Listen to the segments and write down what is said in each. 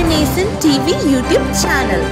My Nation TV YouTube channel.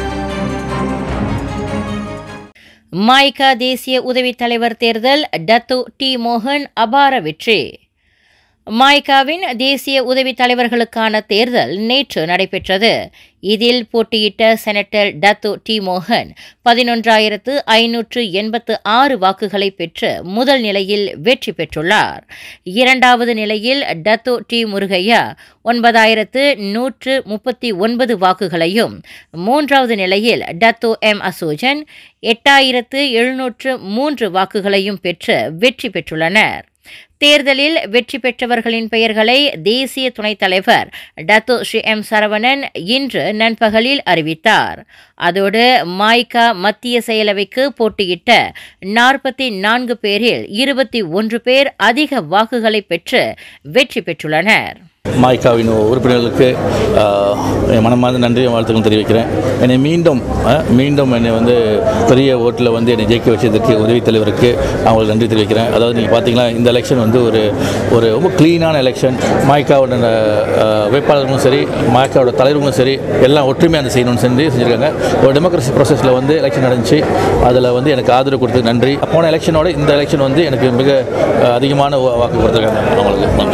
மாய்கா தேசிய உதவித் தலைவர் தேர்தல் டத்து டி மோகன் அபார வெற்றி மாய்காவின் தேசிய உதவித் தலைவர்களுக்கான தேர்தல் நேற்று நடைபெற்றது இதில் போட்டியிட்ட செனட்டர் டத்து டி மோகன் பதினொன்றாயிரத்து ஐநூற்று எண்பத்து ஆறு வாக்குகளை பெற்று முதல் நிலையில் வெற்றி பெற்றுள்ளார் இரண்டாவது நிலையில் டத்து டி முருகையா ஒன்பதாயிரத்து நூற்று முப்பத்தி ஒன்பது வாக்குகளையும் மூன்றாவது நிலையில் டத்து எம் அசோஜன் எட்டாயிரத்து எழுநூற்று மூன்று வாக்குகளையும் பெற்று வெற்றி பெற்றுள்ளனர் தேர்தலில் வெற்றி பெற்றவர்களின் பெயர்களை தேசிய துணைத் தலைவர் டத்து ஸ்ரீ எம் சரவணன் இன்று நண்பகலில் அறிவித்தார் அதோடு மாய்கா மத்திய செயலவைக்கு போட்டியிட்ட நாற்பத்தி நான்கு பேரில் இருபத்தி ஒன்று பேர் அதிக வாக்குகளை பெற்று வெற்றி பெற்றுள்ளனர் மாய்காவின் உறுப்பினர்களுக்கு ஆஹ், என் மனமார்ந்த நன்றியும் வாழ்த்துக்களும் தெரிவிக்கிறேன் என்னை மீண்டும் ஆஹ், மீண்டும் என்னை வந்து பெரிய ஓட்டில் வந்து என்னை ஜெயிக்க வச்சதற்கு உதவித் தலைவருக்கு அவங்களுக்கு நன்றி தெரிவிக்கிறேன் அதாவது நீங்கள் பார்த்தீங்கன்னா இந்த எலெக்ஷன் வந்து ஒரு ஒரு ரொம்ப க்ளீனான எலெக்ஷன் மாய்காவோட ஆஹ், வேட்பாளர்களும் சரி மாய்காவோட தலைவர்களும் சரி எல்லாம் ஒற்றுமையாக அந்த செய்யணும்னு செஞ்சு செஞ்சுருக்காங்க ஒரு டெமோக்ரஸி ப்ராசஸில் வந்து எலெக்ஷன் நடந்துச்சு அதில் வந்து எனக்கு ஆதரவு கொடுத்தது நன்றி போன எலெக்ஷனோட இந்த எலெக்ஷன் வந்து எனக்கு மிக ஆஹ், அதிகமான வா- வாக்கு கொடுத்துருக்காங்க அவங்களுக்கு நன்றி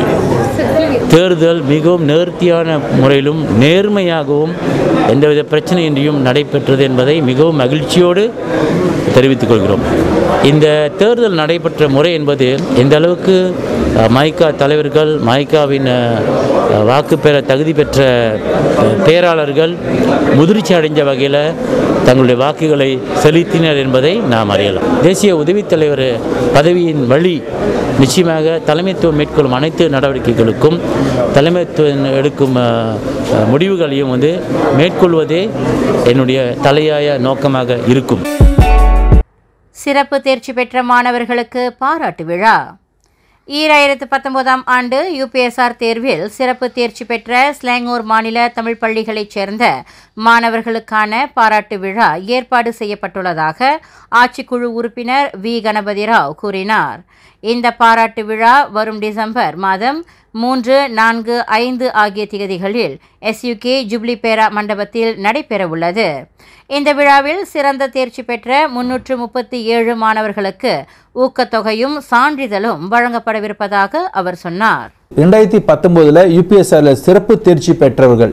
தேர்தல் மிகவும் நேர்த்தியான முறையிலும் நேர்மையாகவும் எந்தவித பிரச்சனையின்றியும் நடைபெற்றது என்பதை மிகவும் மகிழ்ச்சியோடு தெரிவித்துக் கொள்கிறோம் இந்த தேர்தல் நடைபெற்ற முறை என்பது எந்த அளவுக்கு அஹ், மைக்கா தலைவர்கள் மைக்காவின் அஹ், வாக்கு பெற தகுதி பெற்ற அஹ், பேராளர்கள் முதிர்ச்சி அடைஞ்ச வகையில் தங்களுடைய வாக்குகளை செலுத்தினர் என்பதை நாம் அறியலாம் தேசிய உதவித் தலைவர் பதவியின் வழி நிச்சயமாக தலைமைத்துவம் மேற்கொள்ளும் அனைத்து நடவடிக்கைகளுக்கும் தலைமைத்துவம் எடுக்கும் அஹ், அஹ், முடிவுகளையும் வந்து மேற்கொள்வதே என்னுடைய தலையாய நோக்கமாக இருக்கும் சிறப்பு தேர்ச்சி பெற்ற மாணவர்களுக்கு பாராட்டு விழா ஈராயிரத்து பத்தொன்பதாம் ஆண்டு யூபிஎஸ்ஆர் தேர்வில் சிறப்பு தேர்ச்சி பெற்ற ஸ்லாங்கூர் மாநில தமிழ் பள்ளிகளைச் சேர்ந்த மாணவர்களுக்கான பாராட்டு விழா ஏற்பாடு செய்யப்பட்டுள்ளதாக ஆட்சிக்குழு உறுப்பினர் வி கணபதி ராவ் கூறினார் இந்த பாராட்டு விழா வரும் டிசம்பர் மாதம் மூன்று நான்கு ஐந்து ஆகிய திகதிகளில் எஸ்யூகே ஜூப்ளி பேரா மண்டபத்தில் நடைபெறவுள்ளது இந்த விழாவில் சிறந்த தேர்ச்சி பெற்ற முன்னூற்று முப்பத்தி ஏழு மாணவர்களுக்கு ஊக்கத்தொகையும் சான்றிதழும் வழங்கப்படவிருப்பதாக அவர் சொன்னார் ரெண்டாயிரத்தி பத்தொம்போதில் யூபிஎஸ்ஆரில் சிறப்பு தேர்ச்சி பெற்றவர்கள்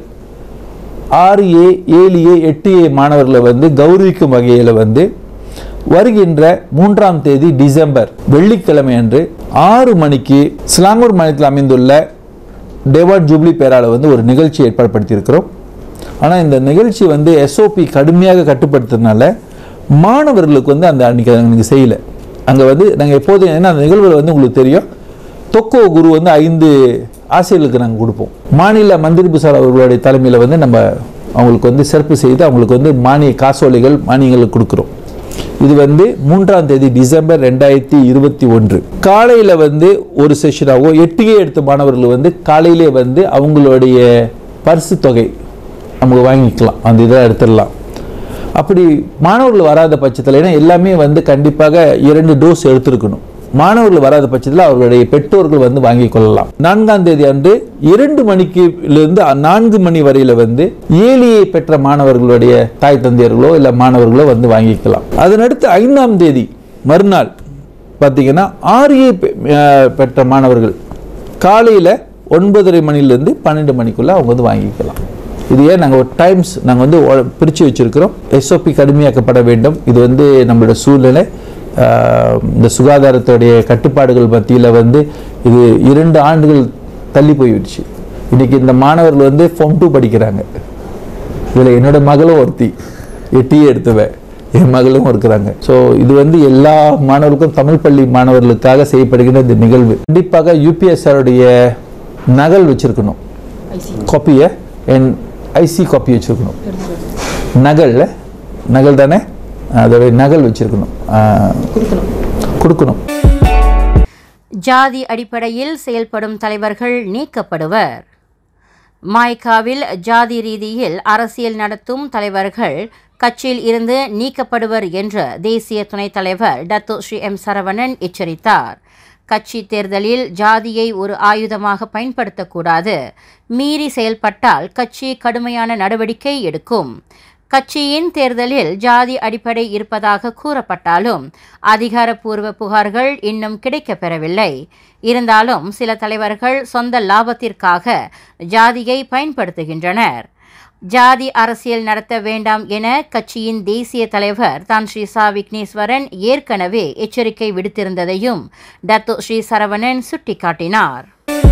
ஆறு ஏ ஏழு ஏ எட்டு ஏ மாணவர்களை வந்து கௌரவிக்கும் வகையில் வந்து வருகின்ற மூன்றாம் தேதி டிசம்பர் வெள்ளிக்கிழமை அன்று ஆறு மணிக்கு ஸ்லாங்கூர் மாநிலத்தில் அமைந்துள்ள டேவாட் ஜூப்ளி பேரால வந்து ஒரு நிகழ்ச்சி ஏற்பாடு படுத்தியிருக்கிறோம் ஆனால் இந்த நிகழ்ச்சி வந்து எஸ்ஓபி கடுமையாக கட்டுப்படுத்துறதுனால மாணவர்களுக்கு வந்து அந்த அன்றைக்கி அன்றைக்கி செய்யலை அங்கே வந்து நாங்கள் எப்போதும் ஏன்னா அந்த நிகழ்வுகள் வந்து உங்களுக்கு தெரியும் தொக்கோ குரு வந்து ஐந்து ஆசிரியர்களுக்கு நாங்கள் கொடுப்போம் மாநில மந்திரி புசார் அவர்களுடைய தலைமையில் வந்து நம்ம அவங்களுக்கு வந்து சிறப்பு செய்து அவங்களுக்கு வந்து மானிய காசோலைகள் மானியங்கள் கொடுக்குறோம் இது வந்து மூன்றாம் தேதி டிசம்பர் ரெண்டாயிரத்தி இருபத்தி ஒன்று காலையில் வந்து ஒரு செஷனாகவோ எட்டுகே எடுத்த மாணவர்கள் வந்து காலையிலே வந்து அவங்களுடைய பரிசு தொகை நமக்கு வாங்கிக்கலாம் அந்த இதை எடுத்துடலாம் அப்படி மாணவர்கள் வராத பட்சத்தில் ஏன்னா எல்லாமே வந்து கண்டிப்பாக இரண்டு டோஸ் எடுத்திருக்கணும் மாணவர்கள் வராத பட்சத்தில் அவர்களுடைய பெற்றோர்கள் வந்து வாங்கிக் கொள்ளலாம் நான்காம் தேதி அன்று இரண்டு மணிக்கிலிருந்து நான்கு மணி வரையில வந்து ஏழியை பெற்ற மாணவர்களுடைய தாய் தந்தையர்களோ இல்லை மாணவர்களோ வந்து வாங்கிக்கலாம் அதனடுத்து ஐந்தாம் தேதி மறுநாள் பார்த்தீங்கன்னா ஆர்ஏ பெற்ற மாணவர்கள் காலையில் ஒன்பதரை மணிலேருந்து பன்னெண்டு மணிக்குள்ளே அவங்க வந்து வாங்கிக்கலாம் இது ஏன் நாங்கள் ஒரு டைம்ஸ் நாங்கள் வந்து பிரித்து வச்சுருக்கிறோம் எஸ்ஓபி கடுமையாக்கப்பட வேண்டும் இது வந்து நம்மளோட சூழ்நிலை ஆஹ், இந்த சுகாதாரத்துடைய கட்டுப்பாடுகள் மத்தியில் வந்து இது இரண்டு ஆண்டுகள் தள்ளி போயிடுச்சு இன்னைக்கு இந்த மாணவர்கள் வந்து ஃபார்ம் டூ படிக்கிறாங்க இதில் என்னோட மகளும் ஒருத்தி எட்டியே எடுத்துவேன் என் மகளும் இருக்கிறாங்க ஸோ இது வந்து எல்லா மாணவர்களுக்கும் தமிழ் பள்ளி மாணவர்களுக்காக செய்யப்படுகிற இந்த நிகழ்வு கண்டிப்பாக யூபிஎஸ்ஆருடைய நகல் வச்சிருக்கணும் காப்பியை என் ஐசி காப்பி வச்சிருக்கணும் நகல்ல நகல் தானே அதோடைய நகல் வச்சிருக்கணும் ஆஹ், கொடுக்கணும் ஜாதி அடிப்படையில் செயல்படும் தலைவர்கள் நீக்கப்படுவர் மாய்காவில் ஜாதி ரீதியில் அரசியல் நடத்தும் தலைவர்கள் கட்சியில் இருந்து நீக்கப்படுவர் என்று தேசிய துணைத் தலைவர் டத்து ஸ்ரீ எம் சரவணன் எச்சரித்தார் கட்சி தேர்தலில் ஜாதியை ஒரு ஆயுதமாக பயன்படுத்தக்கூடாது மீறி செயல்பட்டால் கட்சி கடுமையான நடவடிக்கை எடுக்கும் கட்சியின் தேர்தலில் ஜாதி அடிப்படை இருப்பதாக கூறப்பட்டாலும் அதிகாரப்பூர்வ புகார்கள் இன்னும் கிடைக்கப் பெறவில்லை இருந்தாலும் சில தலைவர்கள் சொந்த லாபத்திற்காக ஜாதியை பயன்படுத்துகின்றனர் ஜாதி அரசியல் நடத்த வேண்டாம் என கட்சியின் தேசிய தலைவர் தான் ஸ்ரீ சா விக்னேஸ்வரன் ஏற்கனவே எச்சரிக்கை விடுத்திருந்ததையும் டத்து ஸ்ரீ சரவணன் சுட்டிக்காட்டினார்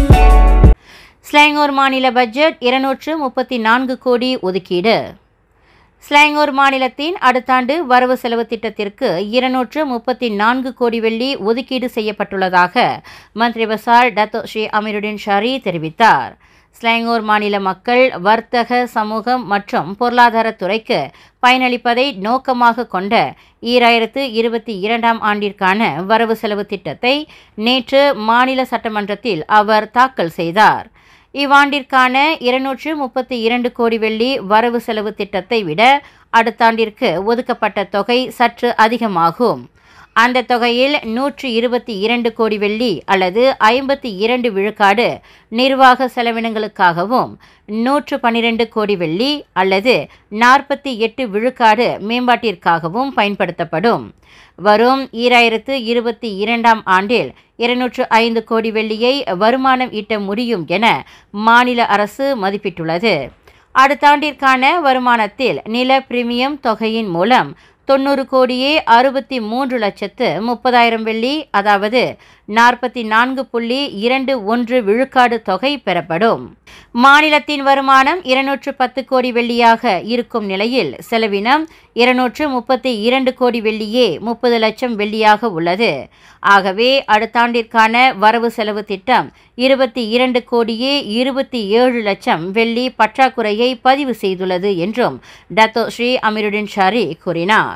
ஸ்லாங்கூர் மாநில பட்ஜெட் இருநூற்று முப்பத்தி நான்கு கோடி ஒதுக்கீடு ஸ்லாங்கூர் மாநிலத்தின் அடுத்தாண்டு வரவு செலவு திட்டத்திற்கு இருநூற்று முப்பத்தி நான்கு கோடி வெள்ளி ஒதுக்கீடு செய்யப்பட்டுள்ளதாக மந்திரி பசார் டத்தோ ஸ்ரீ அமீருddin ஷாரி தெரிவித்தார் ஸ்லாங்கூர் மாநில மக்கள் வர்த்தக சமூகம் மற்றும் பொருளாதாரத் துறைக்கு பயனளிப்பதை நோக்கமாக கொண்ட ஈராயிரத்து இருபத்தி இரண்டாம் ஆண்டிற்கான வரவு செலவு திட்டத்தை நேற்று மாநில சட்டமன்றத்தில் அவர் தாக்கல் செய்தார் இவ்வாண்டிற்கான இருநூற்று முப்பத்தி இரண்டு கோடி வெள்ளி வரவு செலவு திட்டத்தை விட அடுத்த ஆண்டிற்கு ஒதுக்கப்பட்ட தொகை சற்று அதிகமாகும் அந்த தொகையில் நூற்று இருபத்தி இரண்டு கோடி வெள்ளி அல்லது ஐம்பத்தி இரண்டு விழுக்காடு நிர்வாக செலவினங்களுக்காகவும் நூற்று பன்னிரண்டு கோடி வெள்ளி அல்லது நாற்பத்தி எட்டு விழுக்காடு மேம்பாட்டிற்காகவும் பயன்படுத்தப்படும் வரும் ஈராயிரத்து இருபத்தி இரண்டாம் ஆண்டில் இருநூற்று ஐந்து கோடி வெள்ளியை வருமானம் ஈட்ட முடியும் என மாநில அரசு மதிப்பிட்டுள்ளது அடுத்த ஆண்டிற்கான வருமானத்தில் நில பிரீமியம் தொகையின் மூலம் தொண்ணூறு கோடியே அறுபத்தி மூன்று லட்சத்து முப்பதாயிரம் வெள்ளி அதாவது நாற்பத்தி நான்கு புள்ளி இரண்டு ஒன்று விழுக்காடு தொகை பெறப்படும் மாநிலத்தின் வருமானம் இருநூற்று பத்து கோடி வெள்ளியாக இருக்கும் நிலையில் செலவினம் இருநூற்று முப்பத்தி இரண்டு கோடி வெள்ளியே முப்பது லட்சம் வெள்ளியாக உள்ளது ஆகவே அடுத்த ஆண்டிற்கான வரவு செலவு திட்டம் இருபத்தி இரண்டு கோடியே இருபத்தி ஏழு லட்சம் வெள்ளி பற்றாக்குறையை பதிவு செய்துள்ளது என்றும் டத்தோ ஸ்ரீ அமீருddin ஷாரி கூறினார்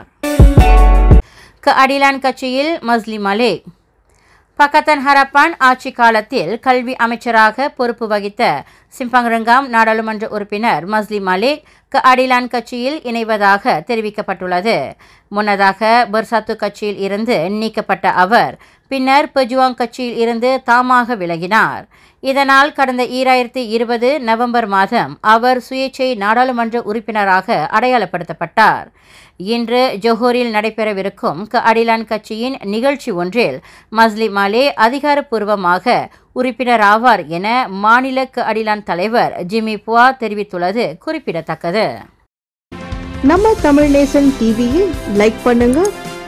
க அடிலான் கட்சியில் மஸ்லி மலேக் பக்கத்தன் ஹரப்பான் ஆட்சி காலத்தில் கல்வி அமைச்சராக பொறுப்பு வகித்த சிம்பங்ரங்காம் நாடாளுமன்ற உறுப்பினர் மஸ்லி மலேக் க அடிலான் கட்சியில் இணைவதாக தெரிவிக்கப்பட்டுள்ளது முன்னதாக பர்சாத்து கட்சியில் இருந்து நீக்கப்பட்ட அவர் பின்னர் பெஜுவாங் கட்சியில் இருந்து தாமாக விலகினார் இதனால் கடந்த ஈராயிரத்தி இருபது நவம்பர் மாதம் அவர் சுயேட்சை நாடாளுமன்ற உறுப்பினராக அடையாளப்படுத்தப்பட்டார் இன்று ஜொஹோரில் நடைபெறவிருக்கும் க அடிலான் கட்சியின் நிகழ்ச்சி ஒன்றில் மஸ்லி மாலே அதிகாரப்பூர்வமாக உறுப்பினர் ஆவார் என மாநில க அடிலான் தலைவர் ஜிமி புவா தெரிவித்துள்ளது குறிப்பிடத்தக்கது நம்ம தமிழ் நேசன் டிவியை லைக் பண்ணுங்க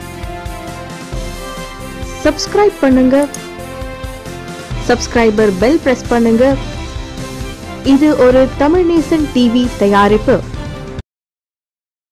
சப்ஸ்கிரைப் பண்ணுங்க சப்ஸ்கிரைபர் பெல் பிரஸ் பண்ணுங்க இது ஒரு தமிழ் நேசன் டிவி தயாரிப்பு